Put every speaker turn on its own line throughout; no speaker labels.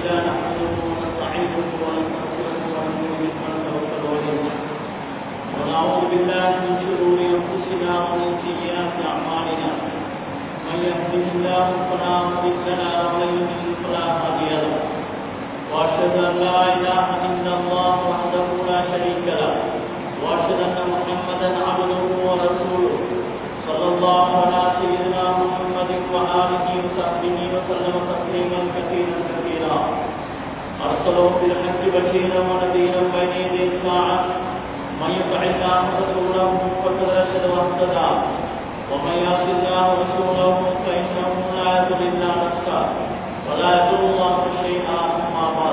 لله نحمده ونستعينه ونستغفره ونؤمن به ونتوكل عليه ونعوذ بالله من شرور انفسنا ومن سيئات اعمالنا من يهده الله فلا مضل له ومن يضلل فلا هادي له واشهد ان لا اله الا الله وحده لا شريك له واشهد ان محمدا عبده ورسوله صلى الله على سيدنا محمد وآله وصحبه وسلم تسليما كثيرا كثيرا أرسله بالحق بشيرا ونذيرا بين يدي الساعة من يطع الله ورسوله فقد رشد واهتدى ومن يعص الله ورسوله فإنه لا يضل إلا نفسه ولا يضر الله شيئا أما بعد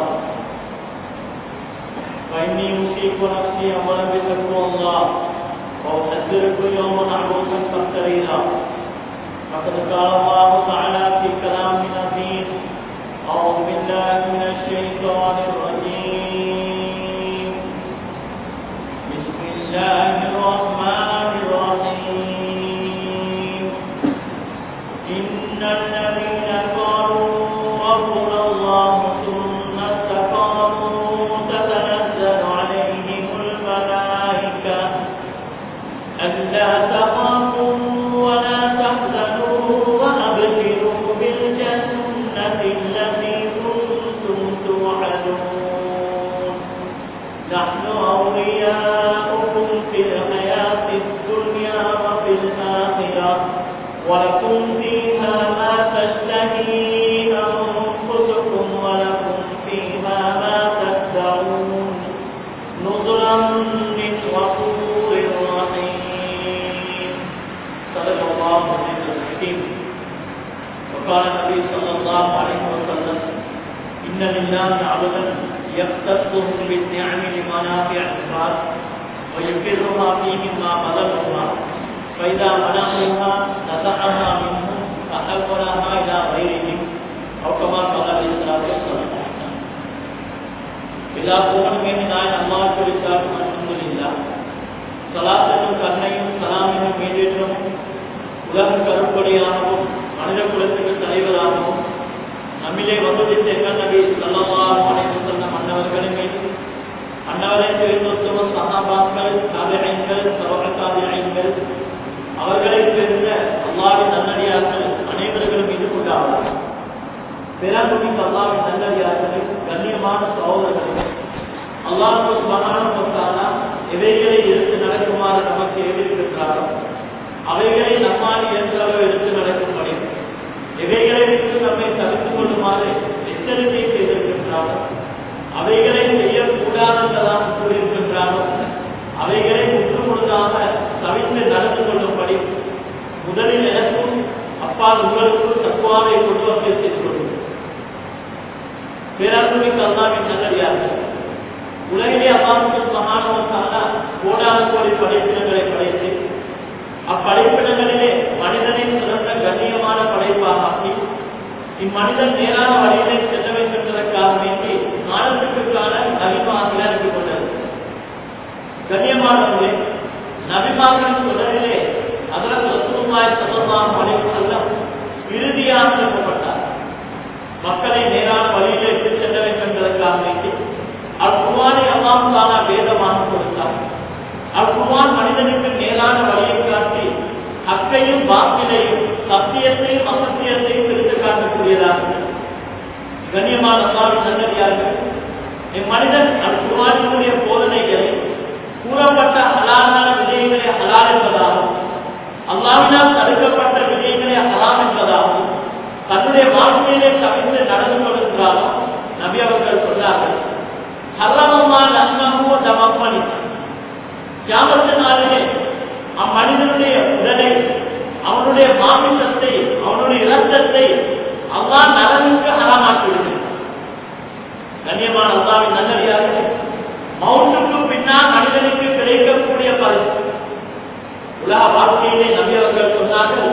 فإني أوصيك نفسي أولا بتقوى الله وأحذركم يوما عبوسا قمطريرا فقد قال الله تعالى في كلام العزيز أعوذ بالله من الشيطان الرجيم بسم الله الرحمن الرحيم إن الذين قالوا ربنا الله ثم استقاموا تتنزل عليهم الملائكة ألا تخافوا ولا تحزنوا وأبشروا بالجنة التي كنتم توعدون نحن أولياؤكم في الحياة الدنيا وفي الآخرة ولكم فيها ما تشتهي أنفسكم ولكم فيها ما تدعون نزلا من غفور رحيم صدق الله الحكيم وقال النبي صلى الله عليه وسلم إن لله عبدا يختصهم بالنعم لمنافع العباد ويكرها فيهم ما بلغها فإذا بلغوها نزعها منهم فحولها إلى غيرهم أو كما قال عليه الصلاة والسلام எல்லா புகழுமே நான் அல்லாஹ் குறித்தாலும் அல்ஹம்துலில்லா சலாத்தனும் கண்ணையும் சலாமினும் மீதேற்றும் உலக கருப்பொடியாகவும் மனித குலத்துக்கு தலைவராகவும் நம்மிலே வசதித்த எங்கள் நபி சல்லல்லாஹு அலைஹி வஸல்லம் அன்னவர்களின் மீது அன்னவரை தெரிந்தோத்துவ சஹாபாக்கள் தாபிஐன்கள் சபக தாபிஐன்கள் அவர்களை சேர்ந்த அல்லாவின் நல்லடியார்கள் அனைவர்களும் மீது கொண்டாடுவார் பேராங்குடிக்கு அல்லாவின் நல்லடியார்களே கண்ணியமான சகோதரர்களே அல்லாஹ் சுபஹானஹு எவைகளை எடுத்து நடக்குமாறு நமக்கு ஏவிருக்கிறாரோ அவைகளை நம்மால் இயன்றளவு எடுத்து நடக்கும்படி எவைகளை விட்டு நம்மை தவிர்த்துக் கொள்ளுமாறு எச்சரிக்கை செய்திருக்கின்றாரோ அவைகளை செய்யக்கூடாததாக கூறியிருக்கின்றாரோ அவைகளை முற்று முழுதாக தவிர்த்து நடந்து கொள்ளும்படி முதலில் எனக்கும் அப்பா உங்களுக்கும் தக்குவாவை கொண்டு வந்து செய்து கொள்ளுங்கள் பேராசிரியர் அல்லாவின் நல்லடியார்கள் உலகிலே அல்லாவுக்கு சமானவத்தான கோடான கோடி படைப்பினங்களை படைத்து அப்படைப்பினங்களிலே மனிதனை சிறந்த கண்ணியமான படைப்பாக ஆக்கி இம்மனிதன் நேரான வழியிலே செல்ல வைக்கின்றதற்காக வேண்டி காலத்துக்கான நபிமார்கள் அனுப்பி கொண்டது கண்ணியமானவர்களே நபிமார்களின் தொடரிலே அதற்கு ரசூமாய் சதமாக வழிவு செல்லம் இறுதியாக அனுப்பப்பட்டார் மக்களை நேரான வழியிலே இட்டு செல்ல வைக்கின்றதற்காக வேண்டி அக்குவானை அல்லாம் தானா வேதமாக கொடுத்தார் அக்குவான் மனிதனுக்கு நேரான வழியை காட்டி அக்கையும் வாக்கிலையும் சத்தியத்தையும் அசத்தியத்தையும் பிரித்து காட்டக்கூடியதாக கண்ணியமான அல்லாவின் நல்லடியார்கள் இம்மனிதன் அக்குவானினுடைய போதனைகளை கூறப்பட்ட ஹலாலான விஜயங்களை ஹலால் என்பதாகவும் அல்லாவினால் தடுக்கப்பட்ட விஜயங்களை ஹலாம் என்பதாகவும் தன்னுடைய வாழ்க்கையிலே தவிர்த்து நடந்து கொண்டிருக்கிறாரோ நபி அவர்கள் சொன்னார்கள் ஹர்ரமமான அன்னமோ தமப்பணி தியாகத்து நாளிலே அம்மனிதனுடைய உடலை அவனுடைய மாமிசத்தை அவனுடைய இரத்தத்தை அல்லா நலனுக்கு அறமாக்கி விடுகிறார் கண்ணியமான அல்லாவின் நல்லடியாக மௌனுக்கு பின்னால் மனிதனுக்கு கிடைக்கக்கூடிய பரிசு உலக வாழ்க்கையிலே நபி அவர்கள் சொன்னார்கள்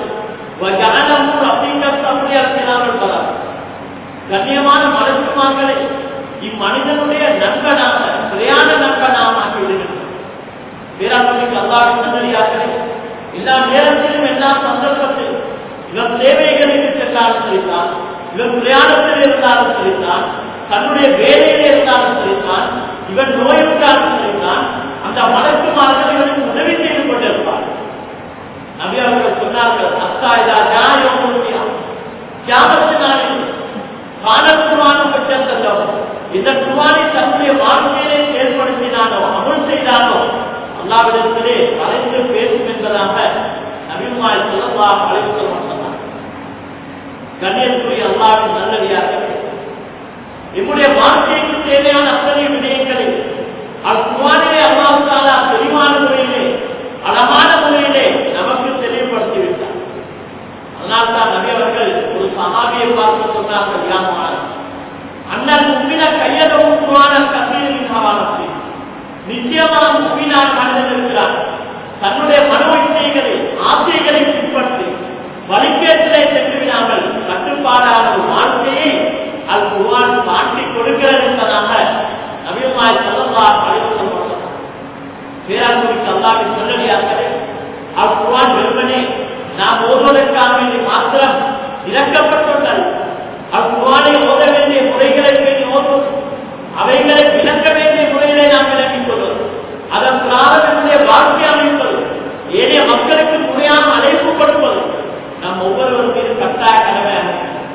கண்ணியமான மலர்க்குமார்களை இம்மனிதனுடைய நண்பனாக பிரயாண நண்பனாக ஆக்கிவிடுகின்றனர் பேராண்மைக்கு அல்லாவின் நல்லடியார்களே எல்லா நேரத்திலும் எல்லா சந்தர்ப்பத்திலும் இவர் தேவைகளுக்கு சென்றாலும் சரிதான் இவர் பிரயாணத்தில் இருந்தாலும் சரிதான் தன்னுடைய வேலையிலே இருந்தாலும் சரிதான் இவன் நோயுற்றாலும் சரிதான் அந்த மலக்குமார்கள் இவனுக்கு உதவி செய்து கொண்டிருப்பார் நபி அவர்கள் சொன்னார்கள் அத்தாயிதா நியாயம் தியாகத்து நாளில் காலத்துவான பட்சத்தம் இந்த குவானை தன்னுடைய வாழ்க்கையிலே செயல்படுத்தினானோ அமல் செய்தானோ அல்லாவிடத்திலே கலைந்து பேசும் என்பதாக நபிமாய் சொல்லா அழைத்து சொன்னார் கண்ணியத்துடைய அல்லாவின் நல்லடியார்கள் நம்முடைய வாழ்க்கைக்கு தேவையான அத்தனை விடயங்களை அக்குவானிலே அல்லாவுக்கான தெளிவான முறையிலே அழகான முறையிலே நமக்கு தெளிவுபடுத்திவிட்டார் அதனால்தான் நபி அவர்கள் ஒரு சகாபியை பார்த்து சொன்னார்கள் யாமான அண்ணன் முன்பின கையதவும் குவான கசீரின் சவாலத்தை நிச்சயமாக முன்பினால் மனிதன் இருக்கிறார் தன்னுடைய மனோ இச்சைகளை ஆசைகளை பின்பற்றி வழிகேட்டிலே சென்று விடாமல் கட்டுப்பாடான ஒரு வாழ்க்கையை அது குர்ஆன் காட்டி கொடுக்கிறது என்பதாக நபியுமாய் சல்லல்லா அலைஹி பேராங்குடிக்கு அல்லாவின் சொல்லடியார்களே அது குர்ஆன் வெறுமனே நாம் ஓதுவதற்காக வேண்டி மாத்திரம் இறக்கப்பட்டுள்ளது அது குர்ஆனை ஓத வேண்டிய முறைகளை வேண்டி ஓதுவது அவைகளை விளக்க வேண்டிய முறையிலே நாம் விளக்கிக் கொள்வது அதன் பிராரதனுடைய வாழ்க்கை அமைப்பது ஏனைய மக்களுக்கு முறையான அழைப்பு கொடுப்பது நம் ஒவ்வொருவர் மீது கட்டாய கடமையாக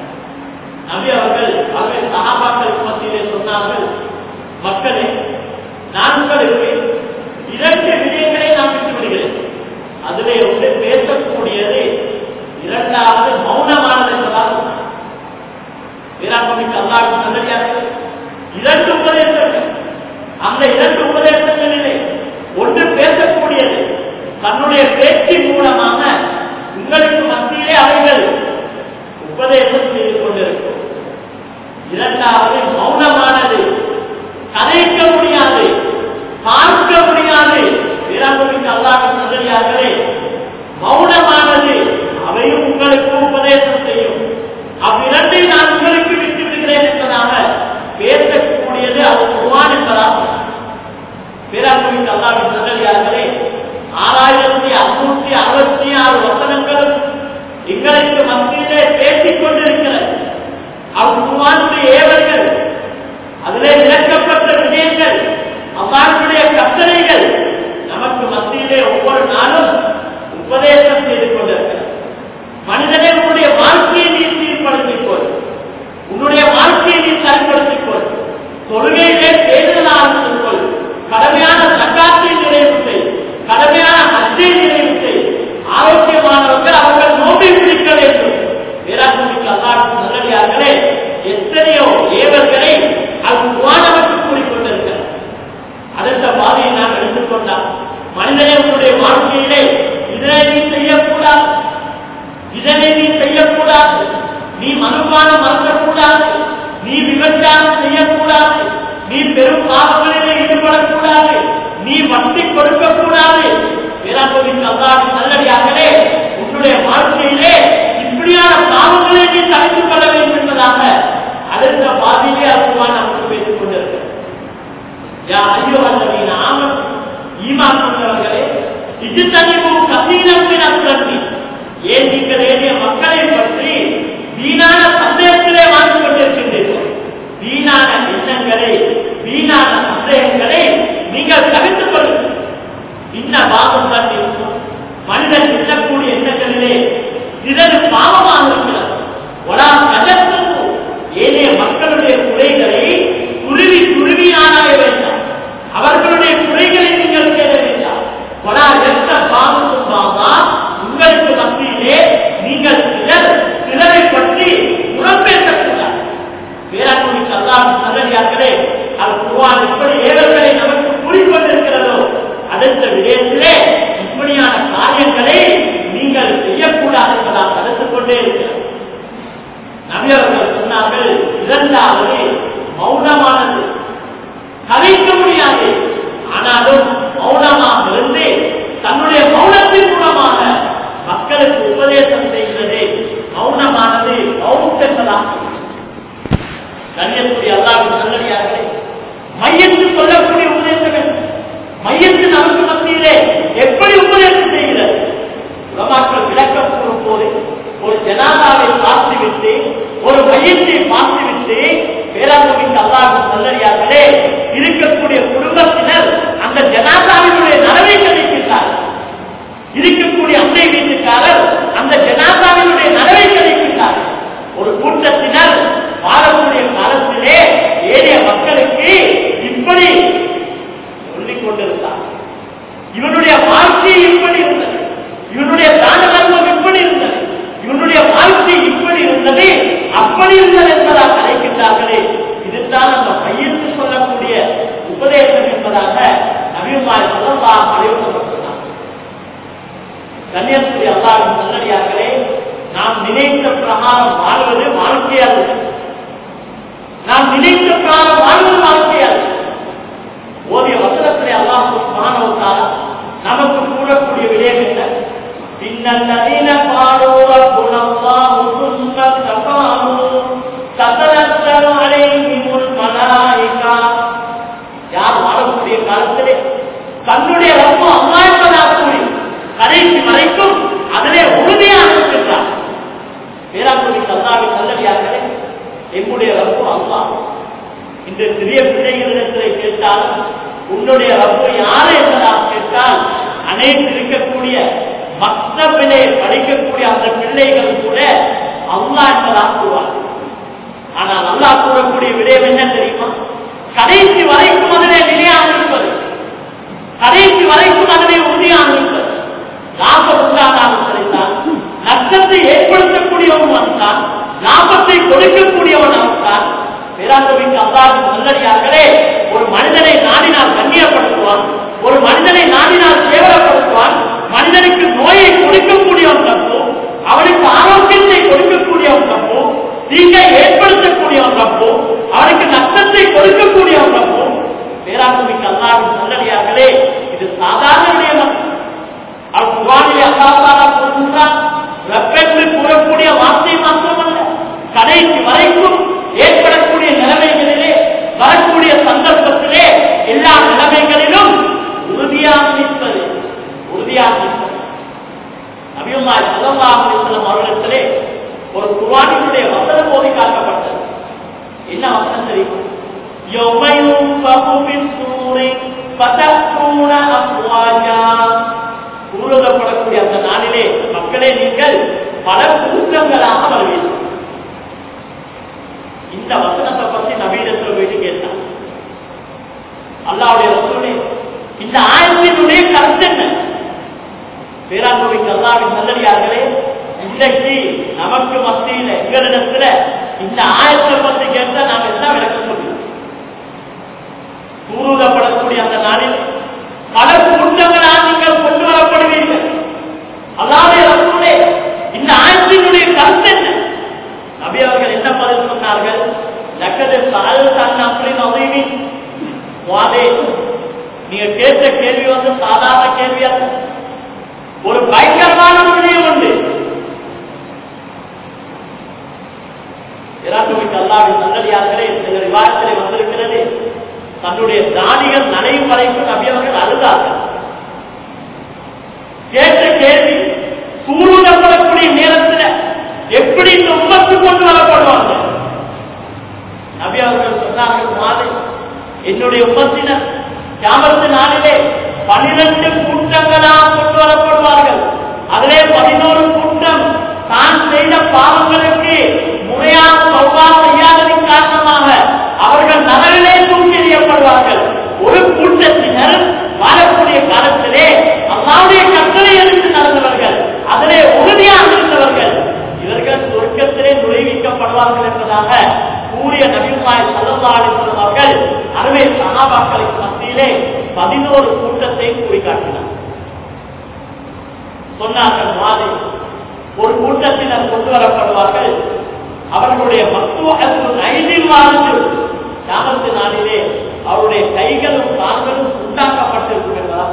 நபி அவர்கள் அவர்கள் சகாபாக்கள் மத்தியிலே சொன்னார்கள் மக்களே நான் உங்களுக்கு இரண்டு விடயங்களை நான் விட்டு விடுகிறேன் அதிலே ஒன்று பேசக்கூடியது இரண்டாவது மௌனமானது என்பதாக வீராப்பமிக்கு அல்லாவின் நல்லடியார்கள் இரண்டு உபதேசங்கள் அந்த இரண்டு உபதேசங்களிலே ஒன்று பேசக்கூடியது தன்னுடைய பேச்சின் மூலமாக உங்களுக்கு மத்தியிலே அவைகள் உபதேசம் செய்து கொண்டிருக்கும் இரண்டாவது மௌனமானது கதைக்க முடியாது பார்க்க முடியாது வீராங்கமிக்கு அல்லாவின் நல்லடியார்களே மௌனமானது அவையும் உங்களுக்கு உபதேசம் செய்யும் அவ்விரண்டை நான் உங்களுக்கு விட்டு விடுகிறேன் என்பதாக பேசக்கூடியது அது குருவான் என்பதாகும் பேராங்குடிக்கு அல்லாவின் நல்லடியார்களே ஆறாயிரத்தி அறுநூற்றி அறுபத்தி ஆறு வசனங்களும் எங்களுக்கு மத்தியிலே பேசிக் கொண்டிருக்கிறது அவர் குருவானுடைய ஏவல்கள் அதிலே விளக்கப்பட்ட விடயங்கள் அவ்வாறுடைய கட்டளைகள் நமக்கு மத்தியிலே ஒவ்வொரு நாளும் உபதேசம் செய்து கொண்டிருக்கிறது மனிதனே உன்னுடைய வாழ்க்கையை நீ சீர்படுத்திக் கொள் உன்னுடைய வாழ்க்கையை நீ சரிப்படுத்திக் கொள் தொழுகையிலே தேர்தலாக கொள் கடமையான சக்காத்தை நிறைவு செய் கடமையான அச்சை நிறைவு செய் ஆரோக்கியமானவர்கள் அவர்கள் நோம்பி பிடிக்க வேண்டும் வேளாண்மைக்கு அல்லாஹ் நல்லடியார்களே எத்தனையோ ஏவல்களை அது குவானவற்று கூறிக்கொண்டிருக்கிறார் அடுத்த பாதையை நாம் எடுத்துக்கொண்டால் மனிதனே உன்னுடைய வாழ்க்கையிலே இதனை நீ செய்யக்கூடாது இதனை நீ செய்யக்கூடாது நீ மனுபானம் மறக்கக்கூடாது நீ விபச்சாரம் செய்யக்கூடாது நீ பெரும் பாவங்களிலே ஈடுபடக்கூடாது நீ வட்டி கொடுக்கக்கூடாது வேளாண்மைக்கு அல்லாவின் நல்லடியார்களே உன்னுடைய வாழ்க்கையிலே இப்படியான பாவங்களை நீ தவித்துக் கொள்ள வேண்டும் என்பதாக அடுத்த பாதியிலே அதுவான் நமக்கு பேசிக் கொண்டிருக்கிறது யா ஐயோ அல்லவீன ஆமன் ஈமான் கொண்டவர்களே இது தனிவும் கசீரத்தின் அத்தன்மை ஏன் நீங்கள் ஏறிய மக்களை பற்றி வீணான சந்தேகத்திலே வாழ்ந்து கொண்டிருக்கின்றீர்கள் வீணான எண்ணங்களை வீணான சந்தேகங்களை நீங்கள் தவிர்த்துக் கொள்ளுங்கள் இன்ன பாவம் தான் இருக்கும் மனிதன் எண்ணக்கூடிய எண்ணங்களிலே சிலது பாவமாக இருக்கிறது ஒரா கஜத்தும் ஏனைய மக்களுடைய குறைகளை துருவி துருவி ஆராய வேண்டாம் அவர்களுடைய குறைகளை நீங்கள் தேட வேண்டாம் ஒரா எந்த பாவத்தும் பாவா உங்களுக்கு மத்தியிலே நீங்கள் சிலர் சிலரை பற்றி புறம் பேசக்கூடாது வேளாண்மைக்கு அல்லாஹ் நல்லடியார்களே அது குருவான் எப்படி ஏவல்களை நமக்கு கூறிக்கொண்டிருக்கிறதோ அடுத்த விடயத்திலே இப்படியான காரியங்களை நீங்கள் செய்யக்கூடாது என்பதால் தடுத்துக் கொண்டே இருக்கிறது நபியவர்கள் சொன்னார்கள் இரண்டாவது மௌனமானது கலைக்க முடியாது ஆனாலும் மௌனமாக இருந்து தன்னுடைய மௌனத்தின் மூலமாக மக்களுக்கு உபதேசம் செய்கிறது மௌனமானது மௌனம் என்பதாகும் கண்ணியத்துடைய அல்லாவின் நல்லடியார்களே மையத்து சொல்லக்கூடிய உபதேசங்கள் மையத்து நமக்கு மத்தியிலே எப்படி உபதேசம் செய்கிறது உலமாக்கள் விளக்கம் கூறும் போது ஒரு ஜனாதாவை பார்த்துவிட்டு ஒரு மையத்தை பார்த்துவிட்டு பேராங்கமிக்கு பேராக்குடிக்கு அல்லாவின் நல்லடியார்களே எங்களுடைய ரப்பு அல்லா இந்த சிறிய பிள்ளைகளிடத்தில் கேட்டாலும் உன்னுடைய ரப்பு யாரு என்பதாக கேட்டால் அனைத்து இருக்கக்கூடிய மற்ற பிள்ளையை படிக்கக்கூடிய அந்த பிள்ளைகள் கூட அல்லா என்பதாக கூறுவார் ஆனால் அல்லா கூறக்கூடிய விடயம் என்ன தெரியுமா கடைசி வரைக்கும் அதனை நிலையாக இருப்பது கடைசி வரைக்கும் அதனை உறுதியாக இருப்பது லாபம் உண்டானாலும் சரிதான் நஷ்டத்தை ஏற்படுத்தக்கூடியவன் வந்தான் லாபத்தை கொடுக்கக்கூடியவன் அவன்தான் பேராந்தவிக்கு அல்லாது நல்லடியார்களே ஒரு மனிதனை நாடினால் கண்ணியப்படுத்துவான் ஒரு மனிதனை நாடினால் சேவரப்படுத்துவான் மனிதனுக்கு நோயை கொடுக்கக்கூடியவன் தப்பு அவனுக்கு ஆரோக்கியத்தை கொடுக்கக்கூடியவன் தப்பு தீங்கை ஏற்படுத்தக்கூடியவன் தப்பு அவனுக்கு நஷ்டத்தை கொடுக்கக்கூடியவன் தப்பு பேராந்தவிக்கு அல்லாவின் நல்லடியார்களே இது சாதாரண விடயம் அவர் குரானிலே அல்லாஹாலா கூறுகின்றார் ரப்பென்று கூறக்கூடிய வார்த்தை மாத்திரமல்ல கடைசி வரைக்கும் ஏற்படக்கூடிய நிலைமைகளிலே வரக்கூடிய சந்தர்ப்பத்திலே எல்லா நிலைமைகளிலும் உறுதியாக நிற்பது உறுதியாக நிற்பது நபியுமாய் சல்லல்லாஹு அலைஹி வஸல்லம் அவர்களிடத்திலே ஒரு குர்ஆனினுடைய வசனம் ஓதி காட்டப்பட்டது என்ன வசனம் தெரியுமா يوم ينفخ في الصور فتأتون أفواجا கூறுதப்படக்கூடிய அந்த நாளிலே மக்களே நீங்கள் பல கூட்டங்களாக வருவீர்கள் இந்த வசனத்தை பற்றி நவீனத்தில் போயிட்டு கேட்டான் அல்லாவுடைய ரசூலே இந்த ஆயத்தினுடைய கருத்து என்ன பேராங்கோவிக்கு அல்லாவின் நல்லடியார்களே இன்றைக்கு நமக்கு மத்தியில எங்களிடத்துல இந்த ஆயத்தை பற்றி கேட்டா நாம என்ன விளக்க சொல்லுவோம் கூறுதப்படக்கூடிய அந்த நாளில் பல கூட்டங்களாக நீங்கள் கொண்டு வரப்படுவீர்கள் அல்லாவுடைய ரசூலே இந்த ஆயத்தினுடைய கருத்து என்ன நபி அவர்கள் என்ன பதில் சொன்னார்கள் லக்கது சால் தன் அப்படின்னு உதவி வாதே நீங்க கேட்ட கேள்வி வந்து சாதாரண கேள்வி அல்ல ஒரு பயங்கரமான விடயம் உண்டு இராட்டுமிக்கு அல்லாவின் நல்லடியார்களே சில விவாதத்திலே வந்திருக்கிறது தன்னுடைய தானிகள் நனையும் வரைக்கும் நபி அவர்கள் அழுதார்கள் கேட்ட கேள்வி சூழப்படக்கூடிய நேரத்தில் எப்படி இந்த உமத்து கொண்டு வரப்படுவாங்க நபி அவர்கள் சொன்னார்கள் மாதிரி என்னுடைய உமத்தினர் கியாமத்து நாளிலே பனிரெண்டு கூட்டங்களாக கொண்டு வரப்படுவார்கள் அதிலே பதினோரு கூட்டம் தான் செய்த பாவங்களுக்கு முறையாக சௌபா செய்யாததின் காரணமாக அவர்கள் நலனிலே தூக்கி எறியப்படுவார்கள் ஒரு கூட்டத்தினர் வாழக்கூடிய காலத்திலே அல்லாவுடைய கட்டளை எடுத்து நடந்தவர்கள் அதிலே உறுதியாக இருந்தவர்கள் இவர்கள் சொர்க்கத்திலே நுழைவிக்கப்படுவார்கள் என்பதாக கூறிய நபிமாய் சல்லல்லாஹு அவர்கள் அருமை சகாபாக்களுக்கு மத்தியிலே பதினோரு கூட்டத்தை கூறி காட்டினார் சொன்னார்கள் மாதிரி ஒரு கூட்டத்தினர் கொண்டு வரப்படுவார்கள் அவர்களுடைய மத்துவ ஐந்தில் வாழ்ந்து கிராமத்து நாளிலே அவருடைய கைகளும் கால்களும் உண்டாக்கப்பட்டிருக்கும் என்பதாக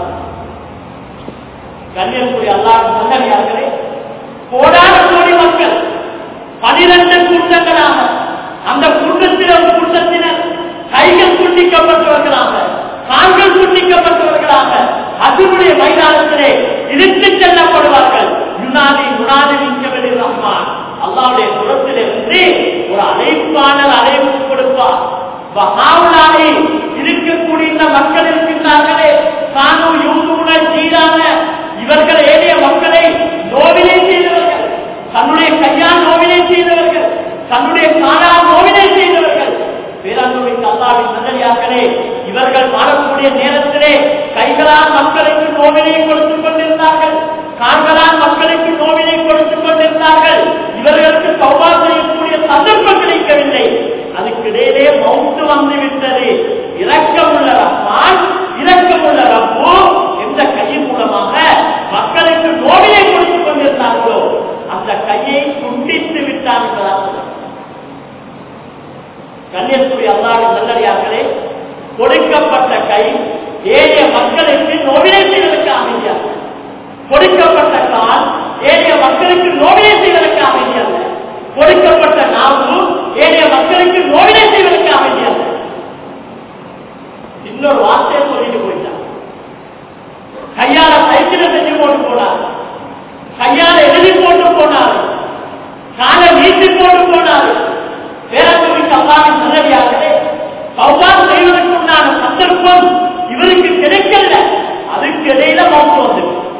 கண்ணியக்கூடிய அல்லாஹ் நல்லடியார்களே கோடான கோடி மக்கள் பனிரெண்டு கூட்டங்களாக அந்த கூட்டத்தினர் கூட்டத்தினர் கைகள் துண்டிக்கப்பட்டவர்களாக கால்கள் துண்டிக்கப்பட்டவர்களாக அதனுடைய மைதானத்திலே இழுத்து செல்லப்படுவார்கள் யுனாதி முனாதி நிற்கவில்லை ரஹ்மான் அல்லாவுடைய புறத்திலே வந்து ஒரு அழைப்பாளர் அழைப்பு கொடுப்பார் பஹாவுலாகி இருக்கக்கூடிய இந்த மக்கள் இருக்கின்றார்களே கானு யூசுன ஜீரான இவர்கள் ஏழைய மக்களை நோவினை செய்தவர்கள் தன்னுடைய கையால் நோவினை செய்தவர்கள் தன்னுடைய காலால் நோவினை செய்தவர்கள் பேராண்மைக்கு அல்லாவின் நல்லடியார்களே இவர்கள் வாழக்கூடிய நேரத்திலே கைகளால் மக்களுக்கு நோவினை கொடுத்துக் கொண்டிருந்தார்கள் கால்களால் மக்களுக்கு நோவினை கொடுத்துக் கொண்டிருந்தார்கள் இவர்களுக்கு சௌபா செய்யக்கூடிய சந்தர்ப்பம் கிடைக்கவில்லை அதுக்கு இடையிலே மவுத்து வந்து விட்டது இரக்கமுள்ள ரப்பான் இரக்கமுள்ள ரப்போ எந்த கையின் மூலமாக மக்களுக்கு நோவினை கொடுத்துக் கொண்டிருந்தார்களோ அந்த கையை துண்டித்து விட்டார் என்பதாக கண்ணியத்துடைய அல்லாவின் நல்லடியார்களே கொடுக்கப்பட்ட கை ஏழைய மக்களுக்கு நோவினை செய்வதற்கு அமைதியாக கொடுக்கப்பட்ட கால் ஏழைய மக்களுக்கு நோவினை செய்வதற்கு அமைதியாக கொடுக்கப்பட்ட நாவு ஏழைய மக்களுக்கு நோவினை செய்வதற்கு அமைதியாக இன்னொரு வார்த்தையை சொல்லிட்டு போயிட்டார் கையால சைக்கிளை செஞ்சு போட்டு போனார் கையால எழுதி போட்டு போனார் காலை போனாரு பேரத்துக்கு அல்லாவின் நல்லடியார்களே சௌபா செய்வதற்குண்டான சந்தர்ப்பம் இவருக்கு கிடைக்கல அதுக்கு இடையில மௌத்து வந்து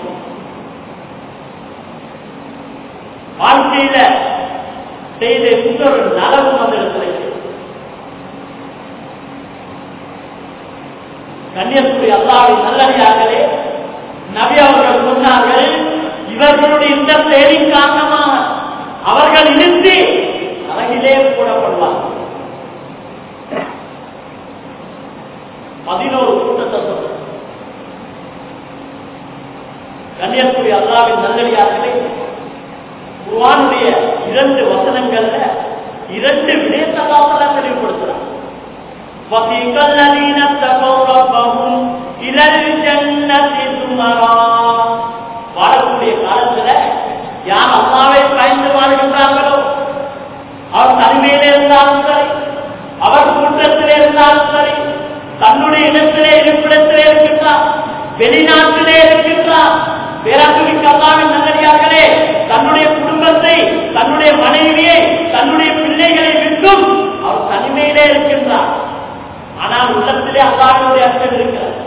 வாழ்க்கையில செய்த இன்னொரு நலவும் அந்த இடத்துல இருக்கு. கன்னியத்துறை அல்லாவின் நல்லடியார்களே நபி அவர்கள் சொன்னார்கள் இவர்களுடைய இந்த செயலின் காரணமாக அவர்கள் இருந்து அழகிலே போடப்படுவார்கள் பதினோரு கூட்டத்தை சொல்றார். கன்னியத்துறை அல்லாவின் நல்லடியார்களே குர்ஆனுடைய இரண்டு வசனங்கள்ல இரண்டு விடயத்தெல்லாம் தெளிவுபடுத்துறார் وَسِيقَ الَّذِينَ اتَّقَوْا رَبَّهُمْ إِلَى الْجَنَّةِ زُمَرًا வாழக்கூடிய காலத்துல யார் அல்லாவை பயந்து வாழ்கின்றார்களோ அவர் தனிமையிலே இருந்தாலும் சரி அவர் கூட்டத்திலே இருந்தாலும் சரி தன்னுடைய இடத்திலே இருப்பிடத்திலே இருக்கின்றார் வெளிநாட்டிலே இருக்கின்றார் பேராசிரியர் அல்லாவின் நல்லடியார்களே தன்னுடைய குடும்பத்தை தன்னுடைய மனைவியை தன்னுடைய பிள்ளைகளை விட்டும் அவர் தனிமையிலே இருக்கின்றார் ஆனால் உள்ளத்திலே அல்லாவினுடைய அர்த்தம் இருக்கிறார்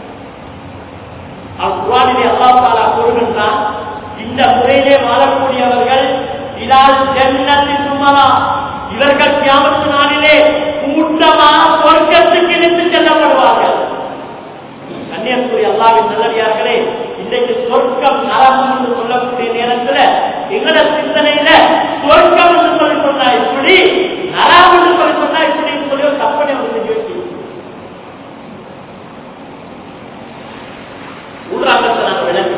அவர் குரானிலே அல்லாஹ் தாலா கூறுகின்றான் இந்த முறையிலே வாழக்கூடியவர்கள் இலால் ஜன்னத்தி சுமரா இவர்கள் கியாமத்து நாளிலே கூட்டமாக சொர்க்கத்துக்கு இழுத்து செல்லப்படுவார்கள் கன்னியாகுமரி அல்லாவின் நல்லடியார்களே இன்றைக்கு சொர்க்கம் நரகம் என்று சொல்லக்கூடிய நேரத்துல எங்கட சிந்தனையில சொர்க்கம் என்று சொல்லி சொன்னா இப்படி நரகம் என்று சொல்லி சொன்னா இப்படின்னு சொல்லி ஒரு கற்பனை ஒன்று செஞ்சு வச்சு உள்ளாங்கத்தை நாங்கள் விளக்கு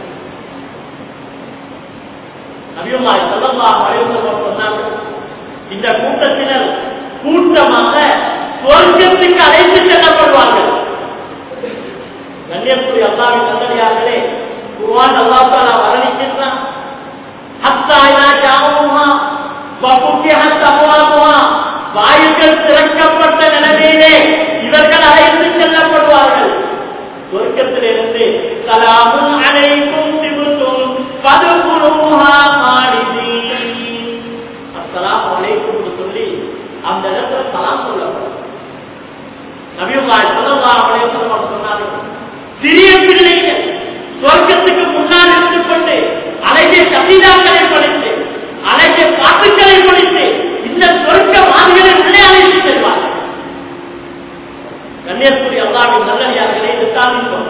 நபியுல்லாய் சொல்லலாம் அழைத்தவர் சொன்னாங்க இந்த கூட்டத்தினர் கூட்டமாக சொர்க்கத்துக்கு அழைத்து செல்லப்படுவார்கள் கண்ணியத்துறை அல்லாவின் நல்லடியார்களே குர்ஆன் அல்லாஹ் தஆலா வர்ணிக்கின்றான் ஹத்தா இதா ஜாவுஹா வஃபுத்திஹத் அப்வாபுஹா வாயில்கள் திறக்கப்பட்ட நிலையிலே இவர்கள் அழைத்து செல்லப்படுவார்கள் சொர்க்கத்திலிருந்து சலாமுன் அலைக்கும் திபுத்தும் பதுகுருஹா மாலிதீன் அஸ்ஸலாமு அலைக்கும் என்று சொல்லி அந்த இடத்துல சலாம் சொல்லப்படும் நபியுல்லாஹி ஸல்லல்லாஹு அலைஹி வஸல்லம் சொன்னார்கள் சிறிய பிள்ளைகள் சொர்க்கத்துக்கு முன்னால் இருந்து கொண்டு அழகிய கவிதாக்களை படித்து அழகிய பாட்டுக்களை படித்து இந்த சொர்க்க மாதிரிகளை உள்ளே அழைத்து செல்வார்கள் கண்ணியத்துடைய அல்லாவின் நல்லடியார்களே இது சாதிப்போம்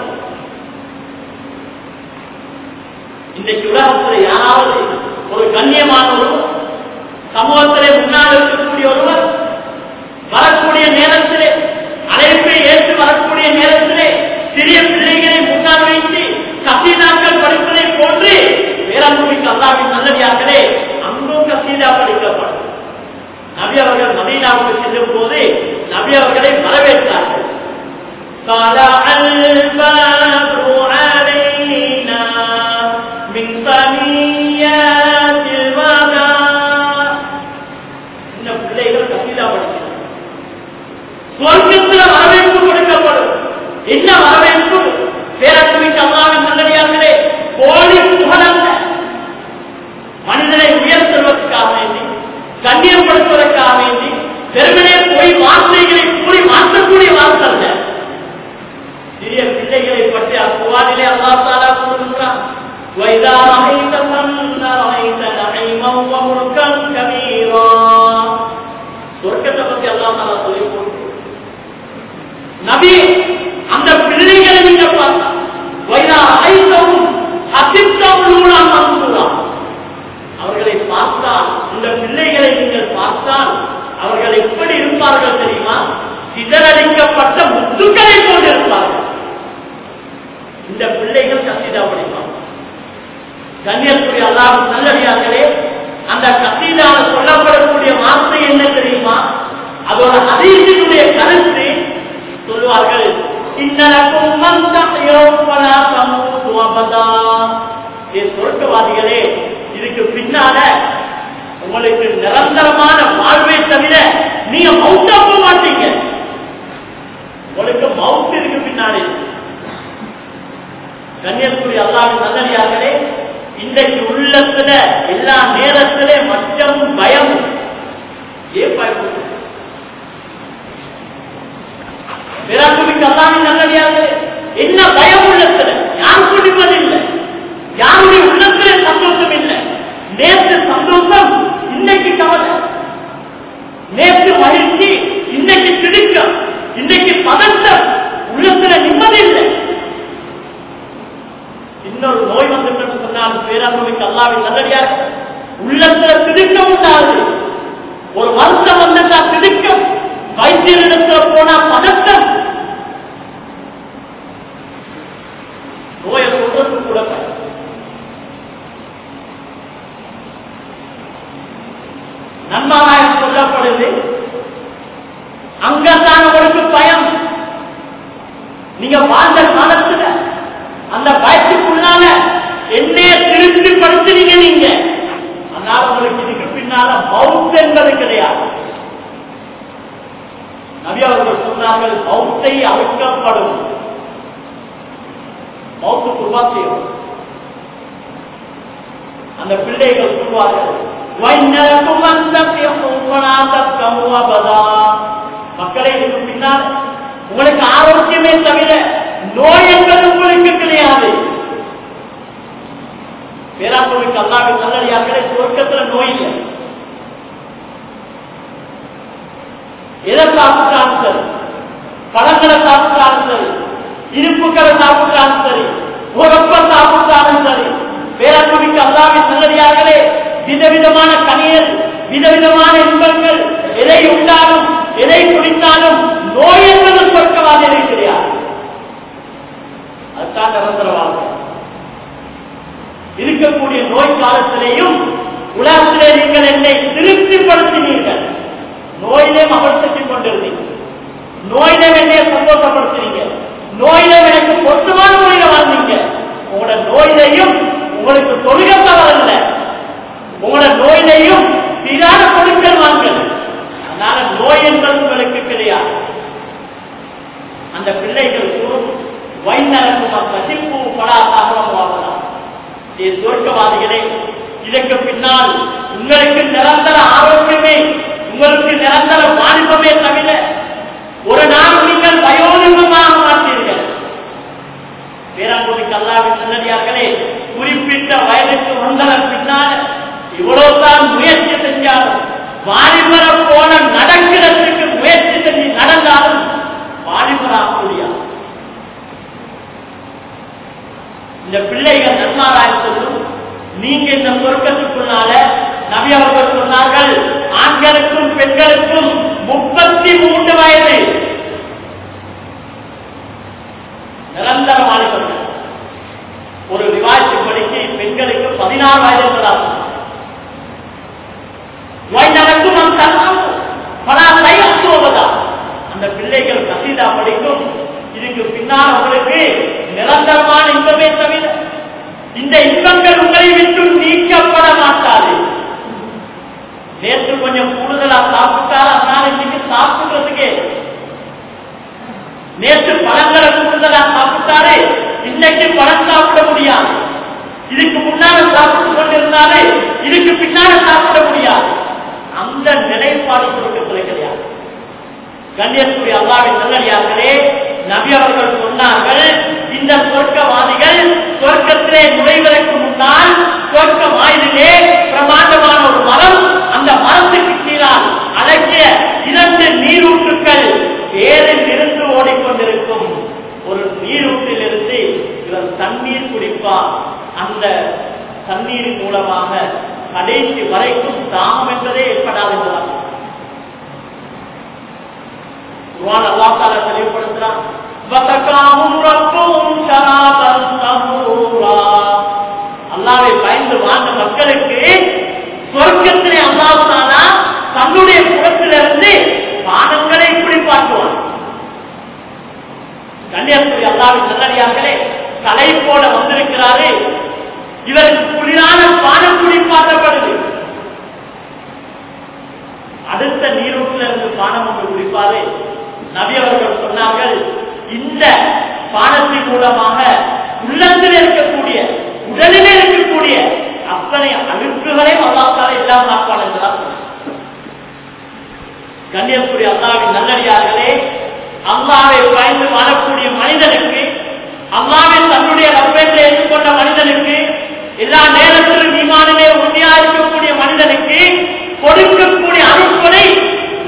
இன்றைக்கு உலகத்தில் யாராவது ஒரு கண்ணியமான ஒருவர் சமூகத்திலே முன்னால் இருக்கக்கூடிய ஒருவர் வரக்கூடிய நேரத்திலே அழைப்பை ஏற்று வரக்கூடிய நேரத்திலே சிறிய பிள்ளைகளை முன்னால் வைத்து கசீதாக்கள் படிப்பதை போன்று வேளாண்மைக்கு அல்லாவின் நல்லடியார்களே அங்கும் கசீதா படிக்கப்படும் நபி அவர்கள் மதீனாவுக்கு செல்லும் போது நபி அவர்களை வரவேற்றார்கள் طلع البدر علينا من ثنيات الوداع இந்த பிள்ளைகள் கசீதா படிக்கிறார் சொர்க்கத்தில் வரவேற்பு கொடுக்கப்படும் என்ன வரவேற்பு பேரத்துமிக்கு அல்லாவின் நல்லடியார்களே கோழி புகழல்ல மனிதனை உயர்த்துவதற்காக வேண்டி கண்ணியப்படுத்துவதற்காக வேண்டி பெருமனே போய் வார்த்தைகளை கூறி மாற்றக்கூடிய வார்த்தை அல்ல சிறிய பிள்ளைகளை பற்றி அக்குவானிலே அல்லா தாலா கூறுகின்றான் وَإِذَا رَأَيْتَ ثَمَّ رَأَيْتَ نَعِيمًا وَمُلْكًا كَبِيرًا சொர்க்கத்தை பத்தி அல்லா தாலா சொல்லி போட்டு நபி அந்த பிள்ளைகளை நீங்க பார்த்தா வைரா ஐந்தவும் அசித்தம் அவர்களை பார்த்தால் இந்த பிள்ளைகளை நீங்கள் பார்த்தால் அவர்கள் எப்படி இருப்பார்கள் தெரியுமா சிதறடிக்கப்பட்ட முத்துக்களை போன்று இருப்பார்கள் இந்த பிள்ளைகள் கசீதா படிப்பாங்க கண்ணியத்துறை அல்லாஹ் நல்லடியார்களே அந்த கசீதால சொல்லப்படக்கூடிய வார்த்தை என்ன தெரியுமா அதோட அதீசினுடைய கருத்து சொல்லுவார்கள் இன்னலக்கும் சொர்க்கவாதிகளே இதுக்கு பின்னால உங்களுக்கு நிரந்தரமான வாழ்வை தவிர நீங்க மவுத்தா போக மாட்டீங்க உங்களுக்கு மவுத் இருக்கு பின்னாடி கன்னியாகுமரி அல்லாவின் நல்லடியார்களே இன்றைக்கு உள்ளத்துல எல்லா நேரத்திலே மச்சமும் பயமும் நேற்று மகிழ்ச்சி இன்னைக்கு திடுக்கம் இன்னைக்கு பதட்டம் உள்ளத்துல நிம்மதி இல்லை இன்னொரு நோய் வந்துட்டு சொன்னால் பேராண்மைக்கு அல்லாவின் நல்லடியாக உள்ளத்துல திடுக்கம் உண்டாது ஒரு வருஷம் வந்துட்டா திடுக்கம் வைத்தியரிடத்துல போனா பதட்டம் நோயை சொல்றது கூட பயம். நன்மாராயம் சொல்லப்படுது அங்கதான் உங்களுக்கு பயம் நீங்க வாழ்ந்த காலத்துல அந்த பயத்துக்குள்ளால என்னைய திருப்தி படுத்துறீங்க நீங்க அதனால உங்களுக்கு இதுக்கு பின்னால பௌத்த என்பது கிடையாது நபி அவர்கள் சொன்னார்கள் பௌத்தை அவிழ்க்கப்படும் மௌத்து குர்பா செய்யும் அந்த பிள்ளைகள் சொல்வார்கள் "வைன்னலக்கும் அன் தஃபியகும் வலா தஃகமு அபதா." மக்களே இதுக்கு பின்னால் உங்களுக்கு ஆரோக்கியமே தவிர நோய் என்பது உங்களுக்கு கிடையாது பேராத்தோருக்கு அல்லாவின் நல்லடியார்களே சொர்க்கத்துல நோய் இல்லை எதை சாப்பிட்டாலும் சரி பழங்களை சாப்பிட்டாலும் சரி இனிப்புகளை சாப்பிட்டாலும் சரி உரப்ப சாப்பிட்டாலும் சரி பேராத்தோருக்கு அல்லாவின் நல்லடியார்களே விதவிதமான கனியல் விதவிதமான இன்பங்கள் எதை உண்டாலும் எதை குடித்தாலும் நோய் என்பது சொர்க்கவாதிலே கிடையாது அதுதான் நிரந்தர வாழ்க்கை இருக்கக்கூடிய நோய் காலத்திலேயும் உலகத்திலே நீங்கள் என்னை திருப்திப்படுத்தினீர்கள் நோயிலே மகிழ்ச்சிக் கொண்டிருந்தீங்க நோயிலே என்னை சந்தோஷப்படுத்தினீங்க நோயிலே எனக்கு பொருத்தமான முறையில வாழ்ந்தீங்க உங்களோட நோயிலையும் உங்களுக்கு தொழுக தவறல்ல உங்களோட நோயிலையும் சீரான பொருட்கள் வாங்கல் அதனால நோய் என்பது உங்களுக்கு கிடையாது அந்த பிள்ளைகள் கூறும் வைநலக்கும் கசிப்பு படா தாமரம் வாங்கலாம் என் சொர்க்கவாதிகளே இதற்கு பின்னால் உங்களுக்கு நிரந்தர ஆரோக்கியமே உங்களுக்கு நிரந்தர வாலிபமே தவிர ஒரு நாள் நீங்கள் வயோதிபமாக மாட்டீர்கள் பேராங்குடி கல்லாவின் நல்லடியார்களே குறிப்பிட்ட வயதுக்கு வந்ததன் பின்னால் இவ்வளவுதான் முயற்சி செஞ்சாலும் வாலிபரை போல நடக்கிறதுக்கு முயற்சி செஞ்சு நடந்தாலும் வாலிபராக முடியாது இந்த பிள்ளைகள் நன்மாராய் சொல்லும் நீங்க இந்த சொர்க்கத்துக்குள்ளால நபி அவர்கள் சொன்னார்கள் ஆண்களுக்கும் பெண்களுக்கும் முப்பத்தி மூன்று வயது நிரந்தர வாலிபர்கள் ஒரு விவாதத்தின்படிக்கு பெண்களுக்கு பதினாறு வயது என்பதாகும் நடக்கும் நம் தர்மம் பல தையத்துவதா அந்த பிள்ளைகள் கசீதா படிக்கும் இதுக்கு பின்னால் உங்களுக்கு நிரந்தரமான இன்பமே தவிர இந்த இன்பங்கள் உங்களை விட்டு நீக்கப்பட மாட்டாது நேற்று கொஞ்சம் கூடுதலா சாப்பிட்டால் அதனால இன்னைக்கு சாப்பிடுறதுக்கு நேற்று பழங்களை கூடுதலா சாப்பிட்டாரு இன்னைக்கு பழம் சாப்பிட முடியாது இதுக்கு முன்னால சாப்பிட்டு கொண்டிருந்தாலே இதுக்கு பின்னால சாப்பிட முடியாது அந்த நிலைப்பாடு சுருக்கத்தில் கிடையாது கண்ணியத்துடைய அல்லாவின் நல்லடியார்களே நபி அவர்கள் சொன்னார்கள் இந்த சொர்க்கவாதிகள் சொர்க்கத்திலே நுழைவதற்கு முன்னால் சொர்க்க வாயிலே பிரமாண்டமான ஒரு மரம் அந்த மரத்துக்கு கீழால் அழகிய இரண்டு நீரூற்றுக்கள் வேரில் இருந்து ஓடிக்கொண்டிருக்கும் ஒரு நீரூற்றில் இருந்து இவர் தண்ணீர் குடிப்பார் அந்த தண்ணீரின் மூலமாக கடைசி வரைக்கும் தாகம் என்பதே ஏற்படாது என்பதால் குர்ஆன் அல்லாஹ் தஆலா தெளிவுபடுத்துறான் வதகாஹும் ரப்புஹும் ஷராபன் தஹூரா அல்லாஹ்வை பயந்து வாழ்ந்த மக்களுக்கு சொர்க்கத்திலே அல்லாஹ் தஆலா தன்னுடைய புறத்திலிருந்து பானங்களை குடிப்பாட்டுவான் கன்னியாகுமரி அல்லாவின் நல்லடியார்களே தலை போல வந்திருக்கிறாரே இவருக்கு குளிரான பானம் குடிப்பாட்டப்படுது அடுத்த நீரூற்றில் இருந்து பானம் ஒன்று குடிப்பாரு நபி அவர்கள் சொன்னார்கள் இந்த பானத்தின் மூலமாக உள்ளத்தில் இருக்கக்கூடிய உடலில் இருக்கக்கூடிய அத்தனை அழுக்குகளையும் அல்லாத்தால இல்லாமல் ஆப்பான் என்றார் கண்ணியக்கூடிய அல்லாவின் நல்லடியார்களே அல்லாவை பயந்து வாழக்கூடிய மனிதனுக்கு அல்லாவை தன்னுடைய ரப்பென்று ஏற்றுக்கொண்ட மனிதனுக்கு எல்லா நேரத்திலும் ஈமானிலே உறுதியா இருக்கக்கூடிய மனிதனுக்கு கொடுக்கக்கூடிய அருட்கொடை